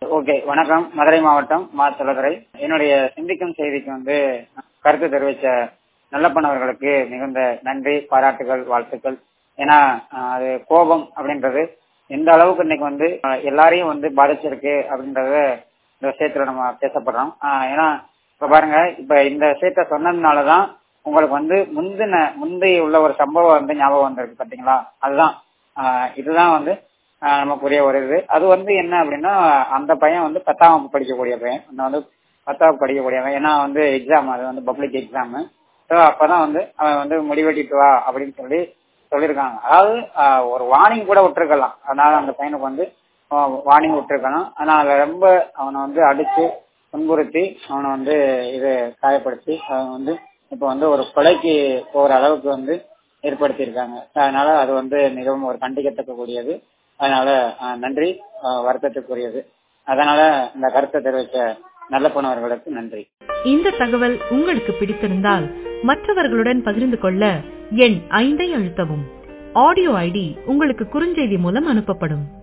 okay வணக்கம் மதுரை மாவட்டம் மா செல்லதுரை என்னுடைய சிந்திக்கும் செய்திக்கு வந்து கருத்து தெரிவித்த நல்லப்பனவர்களுக்கு மிகுந்த நன்றி பாராட்டுகள் வாழ்த்துக்கள் ஏன்னா அஹ், அது கோபம் அப்படின்றது எந்த அளவுக்கு இன்னைக்கு வந்து அஹ், எல்லாரையும் வந்து பாதிச்சிருக்கு அப்படின்றத இந்த விஷயத்துல நம்ம பேசப்படுறோம் அஹ், ஏன்னா இப்ப பாருங்க இப்ப இந்த விஷயத்த சொன்னதுனாலதான் உங்களுக்கு வந்து முந்தின முந்தைய உள்ள ஒரு சம்பவம் வந்து ஞாபகம் வந்திருக்கு பாத்தீங்களா அதுதான் ஆஹ் இதுதான் வந்து ஆஹ் நமக்குரிய ஒரு இது அது வந்து என்ன அப்படின்னா அந்த பையன் வந்து பத்தாம் வகுப்பு படிக்கக்கூடிய பையன் நான் வந்து பத்தாவது படிக்கக்கூடியவன் ஏன்னா வந்து எக்ஸாம் அது வந்து பப்ளிக் எக்ஸாம் ஸோ அப்பதான் வந்து அவன் வந்து முடிவெட்டிட்டு வா அப்படின்னு சொல்லி சொல்லியிருக்காங்க அதாவது ஆஹ் ஒரு வார்னிங் கூட விட்டுருக்கலாம் அதனால அந்த பையனுக்கு வந்து வார்னிங் விட்டுருக்கலாம் ஆனா அதுல ரொம்ப அவனை வந்து அடிச்சு துன்புறுத்தி அவனை வந்து இது காயப்படுத்தி அவன் வந்து இப்போ வந்து ஒரு கொலைக்கு போகிற அளவுக்கு வந்து ஏற்படுத்தியிருக்காங்க அதனால அது வந்து மிகவும் ஒரு கண்டிக்கத்தக்கக்கூடியது அதனால அஹ், நன்றி அஹ், வருத்தத்துக்குரியது அதனால இந்த கருத்தை தெரிவித்த நல்ல போனவர்களுக்கு நன்றி இந்த தகவல் உங்களுக்கு பிடித்திருந்தால் மற்றவர்களுடன் பகிர்ந்து கொள்ள எண் ஐந்தை அழுத்தவும் ஆடியோ ஐடி உங்களுக்கு குறுஞ்செய்தி மூலம் அனுப்பப்படும்